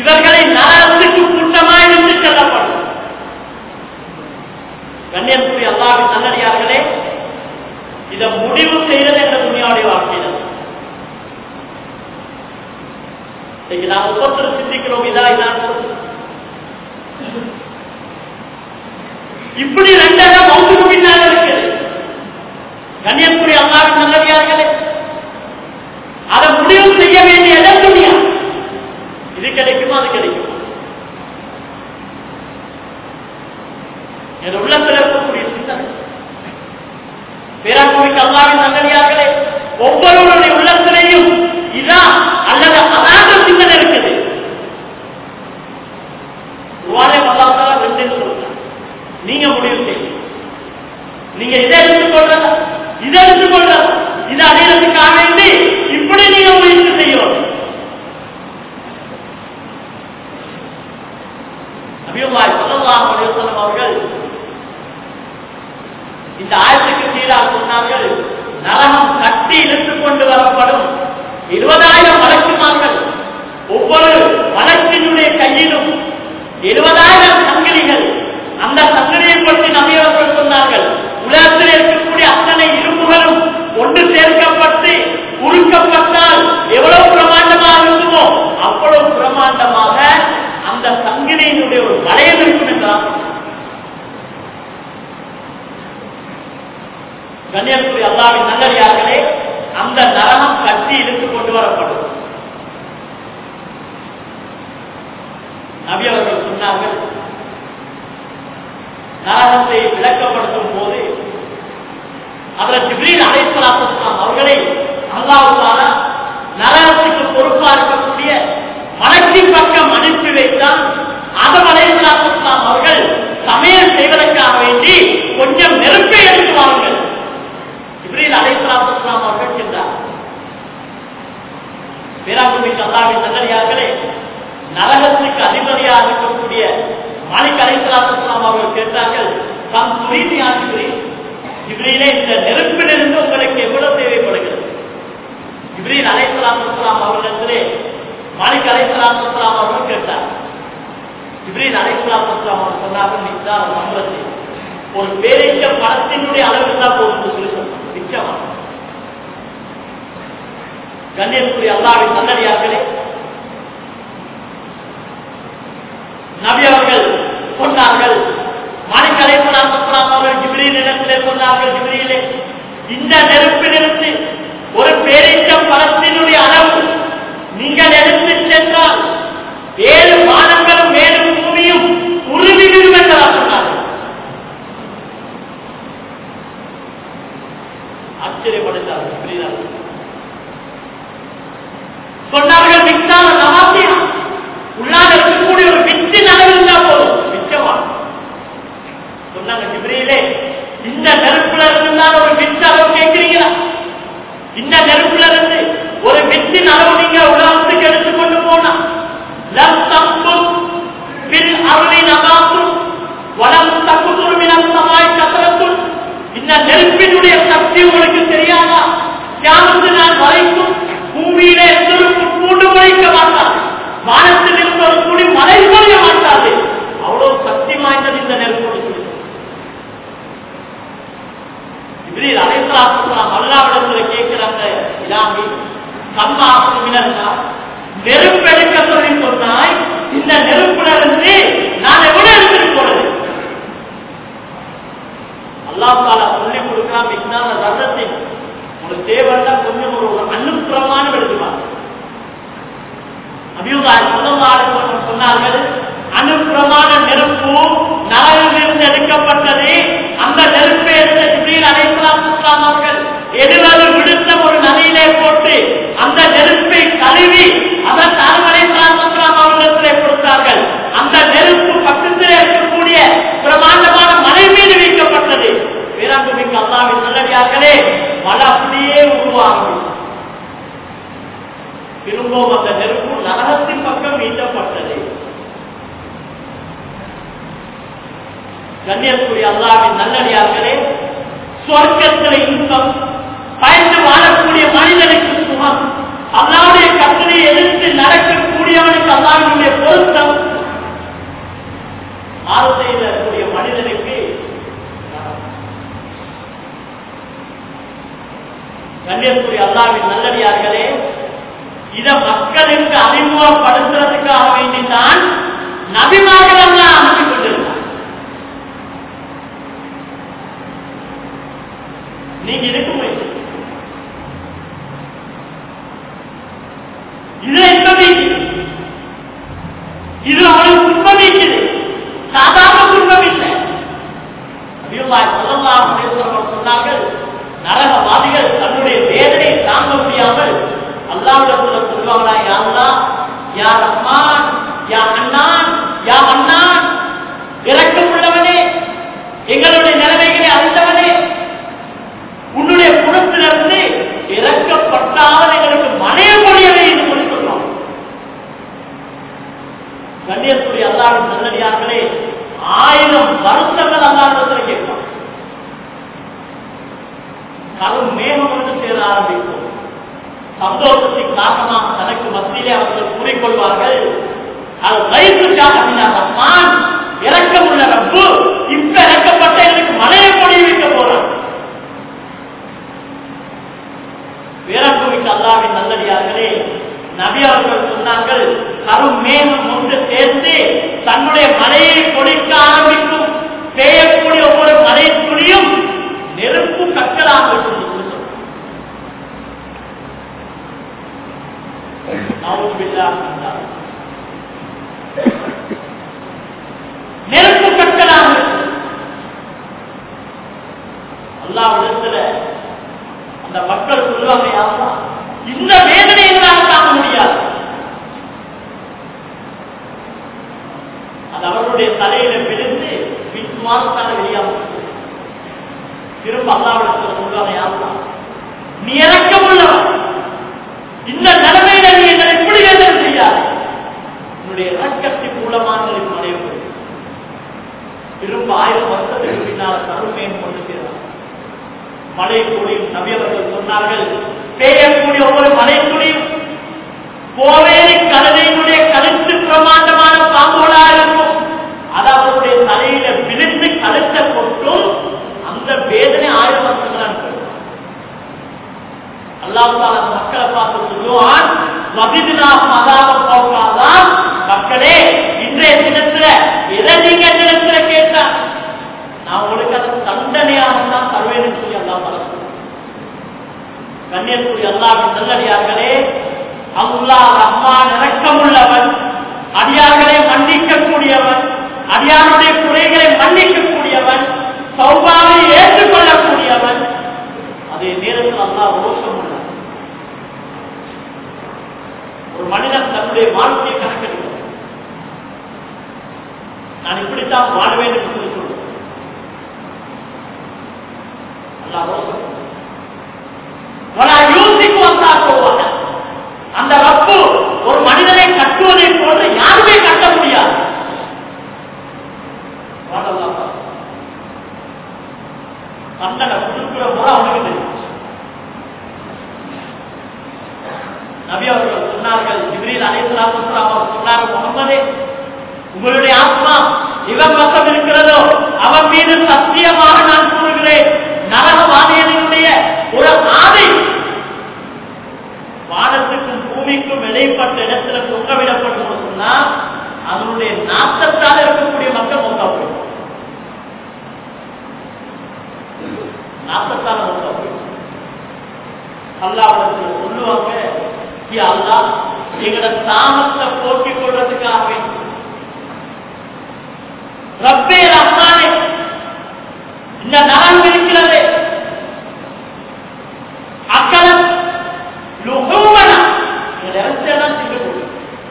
இவர்களை நரகத்துக்கு கூட்டமாய் இருந்து செல்லப்படும் கண்ணியத்துடைய அல்லாவின் நல்லடியார்களே இதை முடிவு செய்யறது என்ற துணியாவுடைய வாழ்க்கையில இன்னைக்கு நாம் ஒவ்வொருத்தரும் சிந்திக்கிறோம் இதா இதான் இப்படி ரெண்டரை மௌத்துக்கு பின்னால் இருக்குது கண்ணியத்துடைய அல்லாவின் நல்லடியார்களே அதை முடிவு செய்ய வேண்டிய இடம் துணியா இது கிடைக்குமா அது கிடைக்குமா என் உள்ளத்தில் இருக்கக்கூடிய சிந்தனை பேராக்குமிக்கு அல்லாவின் நல்லடியார்களே ஒவ்வொருவருடைய உள்ளத்திலையும் இதான் அல்லது அதாக சிந்தனை இருக்குது குர்ஆனே அல்லாஹ் ரெண்டு சொல்றாங்க நீங்க முடிவு செய்யுங்க நீங்க இதை எடுத்துக்கொள்றதா இதை எடுத்துக்கொள்றதா இதை அடையிறதுக்காக வேண்டி இப்படி நீங்க முயற்சி செய்யணும் நபியுல்லாஹி ஸல்லல்லாஹு அலைஹி வஸல்லம் அவர்கள் இந்த ஆயத்துக்கு கீழாக சொன்னார்கள் நரகம் கட்டி இழுத்துக் கொண்டு வரப்படும் இருபதாயிரம் வழக்குமார்கள் ஒவ்வொரு வழக்கினுடைய கையிலும் இருபதாயிரம் சங்கிலிகள் அந்த சங்கிலியை பற்றி நபியவர்கள் சொன்னார்கள் உலகத்தில் இருக்கக்கூடிய அத்தனை இரும்புகளும் ஒன்று சேர்க்கப்பட்டு உருக்கப்பட்டால் எவ்வளவு பிரமாண்டமாக இருக்குமோ அவ்வளவு பிரமாண்டமாக அந்த சங்கிலியினுடைய ஒரு வளையம் இருக்கும் என்றால் கன்னியாகுமரி அல்லாவின் நல்லடியார்களே அந்த நரகம் கட்டி இழுத்து கொண்டு வரப்படும் நபி அவர்கள் சொன்னார்கள் நரகத்தை விளக்கப்படுத்தும் போது அவர் ஜிப்ரீல் அலைசலாத்தலாம் அவர்களை அல்லாவுக்கான நரகத்துக்கு பொறுப்பா இருக்கக்கூடிய மலக்கின் பக்கம் அனுப்பி வைத்தால் அதம் அலைசலாத்தலாம் அவர்கள் சமையல் செய்வதற்காக வேண்டி கொஞ்சம் நெருப்பை எடுத்து வாருங்கள் ஜிப்ரீல் அலைசலாத்தலாம் அவர்கள் சென்றார் பேராக்குமிக்கு அல்லாவின் நல்லடியார்களே நரகத்துக்கு அதிபதியாக இருக்கக்கூடிய மாலிக் அலைசலாத்தலாம் அவர்கள் கேட்டார்கள் தம் துரிதி ஆசிபுரி இவரிலே இந்த நெருப்பிலிருந்து உங்களுக்கு எவ்வளவு தேவைப்படுகிறது இவரில் அலைசலாத்தலாம் அவர்களிடத்திலே மாலிக் அலைசலாத்தலாம் அவர்கள் கேட்டார் இவரில் அலைசலாத்தலாம் அவர் சொன்னார்கள் நிச்சார சம்பளத்தை ஒரு பேரிக்க பணத்தினுடைய அளவு தான் போதும் சொல்லி சொன்னார் நிச்சயமா கண்ணியத்துக்குரிய அல்லாவின் நல்லடியார்களே நபி அவர்கள் சொன்னார்கள் மாணிக்க அலைசலாம் அவர்கள் ஜிபிரியில் இடத்திலே சொன்னார்கள் ஜிபிரியிலே இந்த நெருப்பிலிருந்து ஒரு பேரிச்ச பழத்தினுடைய அளவு நீங்கள் எடுத்து சென்றால் ஏழு வானங்களும் மேலும் பூமியும் உருவி விடும் என்றார் சொன்னார்கள் ஆச்சரியப்படுத்தார்கள் ஜிபிரியில் சொன்னார்கள் மிக்சார நவாசியா உள்ளாக இருக்கக்கூடிய ஒரு வித்தின் அளவு இருந்தா போதும் மிச்சமா சொன்னாங்க ஜிப்ரீலே இந்த நெருப்புல இருந்தால் ஒரு வித்து அளவு கேட்கிறீங்களா இந்த நெருப்புல இருந்து ஒரு வித்தின் அளவு நீங்க உலகத்துக்கு எடுத்துக்கொண்டு போனா லம் தப்பு பின் அருளி நகாத்தும் வளம் தப்பு துருமினம் சமாய் கசரத்தும் இந்த நெருப்பினுடைய சக்தி உங்களுக்கு தெரியாதா தியானத்து நான் வரைக்கும் பூமியிலே எந்த ஒரு பூண்டு முளைக்க மாட்டார் வானத்தில் இருந்து ஒரு துணி மழை பொழிய மாட்டாது அவ்வளவு சக்தி வாய்ந்தது இந்த நெருப்பு இதில் அனைத்தலாம் அல்லாவிடத்துல கேட்கிறாங்க இலாமி கம்மா மினர்னா நெருப்பெடுக்க சொல்லி சொன்னாய் இந்த நெருப்புல இருந்து நான் எவ்வளவு எடுத்துட்டு போறது அல்லாஹ் தாலா சொல்லி கொடுக்கலாம் விஞ்ஞான ரசத்தின் ஒரு தேவன்னா கொஞ்சம் ஒரு ஒரு அனுப்பிரமாணம் எடுத்துவாங்க சொன்னார்கள் அனுப்பிரமான நெருப்பு நரகிலிருந்து எடுக்கப்பட்டது அந்த நெருப்பை எடுத்த ஜிப்ரீல் அலைசலாம் அவர்கள் எழுவது விடுத்த ஒரு நதியிலே போட்டு அந்த நெருப்பை கழுவி அதன் அலைசலாம் அவர்களிடத்திலே கொடுத்தார்கள் அந்த நெருப்பு பக்கத்திலே இருக்கக்கூடிய பிரமாண்டமான மலை மீது வைக்கப்பட்டது வீராங்குமிக்கு அல்லாவின் நல்லடியார்களே மழை அப்படியே உருவாகும் திரும்பவும் அந்த நெருப்பு நரகத்தின் பக்கம் ஈட்டப்பட்டது கண்ணியக்கூடிய அல்லாவின் நல்லடியார்களே சொர்க்கத்தில் இன்பம் பயந்து வாழக்கூடிய மனிதனுக்கு சுகம் அல்லாவுடைய கட்டளை எதிர்த்து நடக்கக்கூடியவனுக்கு அல்லாவினுடைய பொருத்தம் மாறு செய்யக்கூடிய மனிதனுக்கு கண்ணியத்துக்குரிய அல்லாவின் நல்லடியார்களே இத மக்களுக்கு அறிமுகப்படுத்துறதுக்காக வேண்டித்தான் நபிமார்கள் எல்லாம் அனுப்பி கொண்டிருந்தார் நீங்க இருக்க முடியும் இதுல இன்பம் இருக்குது இதுல உங்களுக்கு துன்பம் இருக்குது சாதாரண துன்பம் இல்லை நபியுல்லாஹி ஸல்லல்லாஹு அலைஹி வஸல்லம் சொன்னார்கள் நரகவாதிகள் தன்னுடைய வேதனை தாங்க முடியாமல் அல்லாஹ்விடத்துல சொல்வாங்களா யா அல்லாஹ் யா ரஹ்மான் யா அன்னான் யா அன்னான் இரக்கம் உள்ளவனே எங்களுடைய நிலைமைகளை அறிந்தவனே உன்னுடைய குணத்திலிருந்து இறக்கப்பட்டால் எங்களுக்கு மனைய முடியவே என்று சொல்லி சொல்றோம் கண்ணியத்துடைய அல்லாவின் நல்லடியார்களே ஆயிரம் வருஷங்கள் அல்லாவிடத்தில் கேட்பான் கரும் மேகம் வந்து சேர ஆரம்பிக்கும் சந்தோஷத்தின் காரணமாக தனக்கு மத்தியிலே அவர்கள் கூறிக்கொள்வார்கள் அது வயிற்றுக்காக ரஹ்மான் இறக்கம் உள்ள ரப்பு இப்ப இறக்கப்பட்ட எனக்கு மலையை பொடி வைக்க போறான் வீரப்புமிக்க அல்லாவின் நல்லடியார்களே நபி அவர்கள் சொன்னார்கள் கரும் மேகம் ஒன்று சேர்ந்து தன்னுடைய மலையை கொடுக்க ஆரம்பிக்கும் பெய்யக்கூடிய ஒவ்வொரு மலை துளியும் நெருப்பு கற்களாக இருக்கும் என்று சொன்னார். நவுது பில்லாஹ் என்றார். நெருப்பு கற்களாக இருக்கும் அல்லாவிடத்துல அந்த மக்கள் சொல்லுவாங்க யாரா இந்த வேதனை எங்களால் தாங்க முடியாது அது அவர்களுடைய தலையில விழுந்து விசுவாசத்தான வெளியாக திரும்ப அல்லாவிடத்தில் சொல்லுவாங்க யாரா நீ இறக்கம் உள்ளவன் இந்த நிலைமையில நீ எங்களை எப்படி வேதனை செய்யாது உன்னுடைய இறக்கத்தின் மூலமாக எங்களுக்கு மறைவு திரும்ப ஆயிரம் வருஷத்துக்கு பின்னால் கருமையும் கொண்டு சேர்ந்தார் மழை கூடியும் நபி அவர்கள் சொன்னார்கள் பெய்யக்கூடிய ஒவ்வொரு மழை கூடியும் கோவேரி கழுதையினுடைய கழுத்து பிரமாண்டமான பாம்போலா இருக்கும் அது அவருடைய தலையில விழுந்து கழுத்தை கொட்டும் அந்த வேதனை ஆயிரம் வருஷங்களான் அல்லாஹால மக்களை பார்த்து சொல்லுவான் வகிதினா மதாப போக்காதான் மக்களே இன்றைய தினத்துல எதை நீங்க தினத்துல கேட்டா நான் உங்களுக்கு அதை தண்டனையாக தான் தருவேன்னு சொல்லி அல்லா பல கண்ணியக்கூடிய அல்லாவின் நல்லடியார்களே அல்லாஹ் ரஹ்மான் இறக்கமுள்ளவன் அடியார்களை மன்னிக்கக்கூடியவன் அடியாருடைய குறைகளை மன்னிக்கக்கூடியவன் சௌபாவை ஏற்றுக்கொள்ளக்கூடியவன் அதே நேரத்தில் அல்லாஹ் ரோஷம் உள்ளவன் ஒரு மனிதன் தன்னுடைய வாழ்க்கையை கணக்கெடுக்கிறான் நான் இப்படித்தான் வாழ்வேன் என்று சொல்லி சொல்றேன் போவாங்க அந்த ரப்பு ஒரு மனிதனை கட்டுவதை போன்று யாருமே கட்ட முடியாது தண்டனை கொடுக்கிற முறை அவனுக்கு தெரியும் நபி அவர்கள் சொன்னார்கள் ஜிப்ரீல் அலைஹிஸ்ஸலாத்து அவர் சொன்னார் முகமதே உங்களுடைய ஆத்மா இவன் பக்கம் இருக்கிறதோ அவன் மீது சத்தியமாக நான் கூறுகிறேன் நரகவாதியனுடைய ஒரு ஆதை வானத்துக்கும் பூமிக்கும் இடைப்பட்ட இடத்துல தொங்கவிடப்படும் சொன்னா அதனுடைய நாட்டத்தால் இருக்கக்கூடிய மக்கள் மொத்தா போயிடும் நாட்டத்தால் மொத்தா போயிடும் அல்லாவிடத்துல சொல்லுவாங்க "யா அல்லாஹ் எங்களோட தாமத்தை போக்கிக் கொள்றதுக்காக வேண்டி ரப்பே ரஹ்மானே இந்த நலம் இருக்கிறது அக்கலம் லுஹூமனா இந்த இறைச்செல்லாம் திங்க போகுது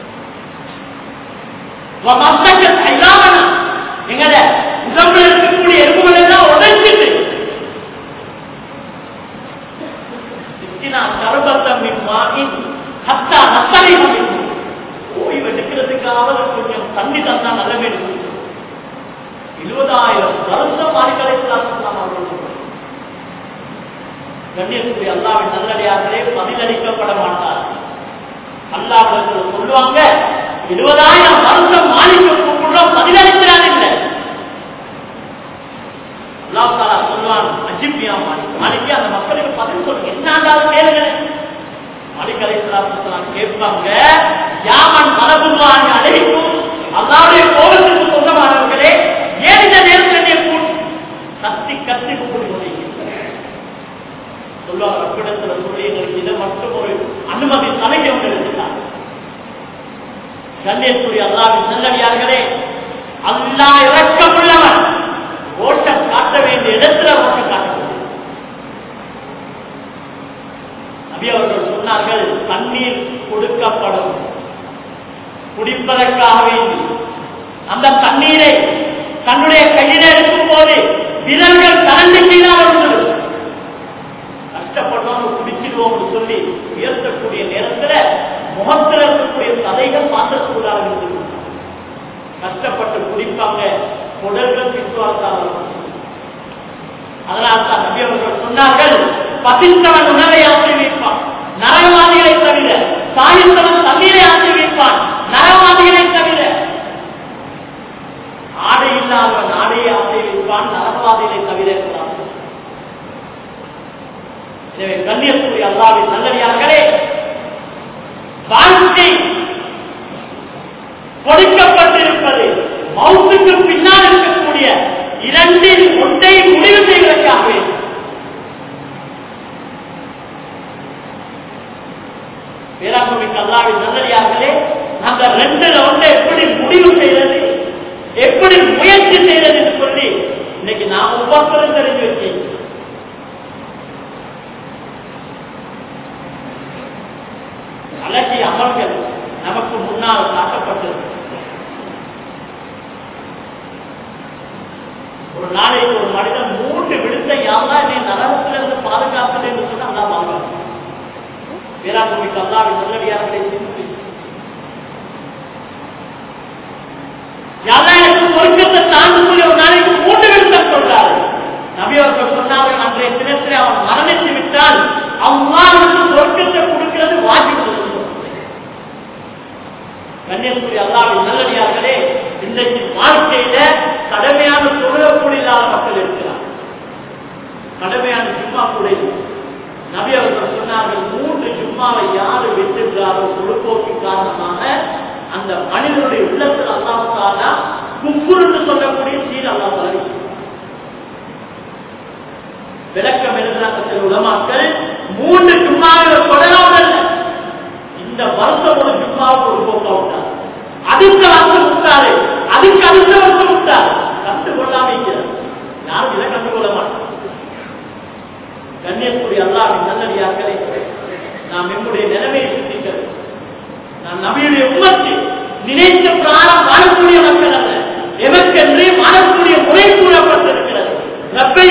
வமஸ்தக்கத் ஐலாமனா எங்கட உடம்புல இருக்கக்கூடிய எலும்புகள் எல்லாம் உடைச்சிட்டு சிக்கினா கருபத்தம் மின்மாயின் ஹத்தா நத்தலை ஓய்வு எடுக்கிறதுக்காவது கொஞ்சம் தண்ணி தந்தா நல்ல வேண்டும் இருபதாயிரம் வருஷம் மாறிக்கலைக்கலாம் கண்ணியத்துக்குரிய அல்லாவின் நல்லடியார்களே பதிலளிக்கப்பட மாட்டார் அல்லாவிடத்தில் சொல்லுவாங்க இருபதாயிரம் வருஷம் மாளிகை கூப்பிடுறோம் பதிலளிக்கிறான் இல்லை அல்லாஹ் தாலா சொல்லுவான் அஜிப்யா மாலிக் மாலிக்கு அந்த மக்களுக்கு பதில் சொல்லுங்க என்னாண்டாவது கேளுங்க மாலிக் அலைஹிஸ்ஸலாம் கேட்பாங்க யாமன் மரபுவான் அழைக்கும் அல்லாவுடைய கோபத்துக்கு சொந்தமானவர்களே ஏன் இந்த நேரத்தில் என்னை கூட்டி கத்தி கத்தி கூட்டி சொல்லுவாங்க ரப்பிடத்துல சொல்லி எங்களுக்கு இதை மட்டும் ஒரு அனுமதி தலைமை ஒன்று இருந்தார் கண்ணியத்துடைய அல்லாவின் நல்லடியார்களே அல்லா இறக்கமுள்ளவன் ஓட்டம் காட்ட வேண்டிய இடத்துல ஓட்டம் காட்ட வேண்டும் நபி அவர்கள் சொன்னார்கள் தண்ணீர் கொடுக்கப்படும் குடிப்பதற்காக வேண்டி அந்த தண்ணீரை தன்னுடைய கையில இருக்கும் போது விரல்கள் கலந்து கீழாக இருந்தது கஷ்டப்பட்டவங்க குடிச்சிடுவோம்னு சொல்லி உயர்த்தக்கூடிய நேரத்துல முகத்தில் இருக்கக்கூடிய சதைகள் மாற்றக்கூடாது இருந்தது கஷ்டப்பட்டு குடிப்பாங்க குடல்கள் பிசுவாக்காக அதனால் தான் நபி அவர்கள் சொன்னார்கள் பசித்தவன் உணவை ஆற்றி வைப்பான் நரகவாதிகளை தவிர சாயித்தவன் தண்ணீரை ஆற்றி வைப்பான் நரகவாதிகளை தவிர ஆடை இல்லாதவன் ஆடையை ஆற்றி வைப்பான் நரகவாதிகளை தவிர இருக்கிறான் எனவே கண்ணியத்துடைய அல்லாவின் நல்லடியார்களே வாழ்க்கை கொடுக்கப்பட்டிருப்பது மவுத்துக்கு பின்னால் இருக்கக்கூடிய இரண்டில் ஒன்றை முடிவு செய்வதற்காக வேண்டும் பேராமிக்கு அல்லாவின் நல்லடியார்களே அந்த ரெண்டுல ஒன்றை எப்படி முடிவு செய்யறது எப்படி முயற்சி செய்யறது என்று சொல்லி இன்னைக்கு நாம் ஒவ்வொருத்தரும் தெரிஞ்சு வச்சேன் அழகிய அமல்கள் நமக்கு முன்னால் காட்டப்பட்டது ஒரு நாளைக்கு ஒரு மனிதன் மூன்று விடுத்த யாரெல்லாம் என்னை நரகத்திலிருந்து பாதுகாப்பது என்று சொன்னா அல்லா வாழ்வாங்க பேராபூமிக்கு அல்லாவின் நல்லடியார்களை சிந்தி யாரெல்லாம் எனக்கு பொருட்களை தாண்டு சொல்லி ஒரு நாளைக்கு மூன்று விடுத்தம் சொல்றாரு நபி அவர்கள் சொன்னார்கள் அன்றைய தினத்திலே அவன் மரணித்து விட்டால் அவ்வாறு சொர்க்கத்தை கொடுக்கிறது வாஜிப்பு கன்னியாகுமரி அல்லாவின் நல்லடியார்களே இன்றைக்கு வாழ்க்கையில கடமையான தொழிலக்கூடிய இல்லாத மக்கள் இருக்கிறார் கடமையான ஜும்மா கூட இல்லை. நபி அவர்கள் சொன்னார்கள் மூன்று ஜும்மாவை யாரு விட்டுகிறாரோ பொழுப்போக்கு காரணமாக அந்த மனிதனுடைய உள்ளத்தில் அல்லாவுக்கான கும்புர் என்று சொல்லக்கூடிய சீர் அல்லா பரவி விளக்கம் எழுதுறாங்க சில உலமாக்கள் மூன்று ஜும்மாவை தொடராமல் அல்ல இந்த வருஷம் ஒரு ஜும்மாவுக்கு ஒரு போக்கா விட்டார் அடுத்த வருஷம் விட்டாரு அதுக்கு அடுத்த வருஷம் விட்டார் கண்டுகொள்ளாம இருக்கிறார் யாரும் இதை கண்டுகொள்ள மாட்டோம் கண்ணியக்கூடிய அல்லாவின் நல்லடியார்களே நாம் நம்முடைய நிலைமையை சிந்திக்கிறது நாம் நபியுடைய உமத்து நினைத்த பிராணம் வாழக்கூடிய மக்கள் அல்ல எமக்கென்றே வாழக்கூடிய முறை கூறப்பட்டிருக்கிறது ரப்பை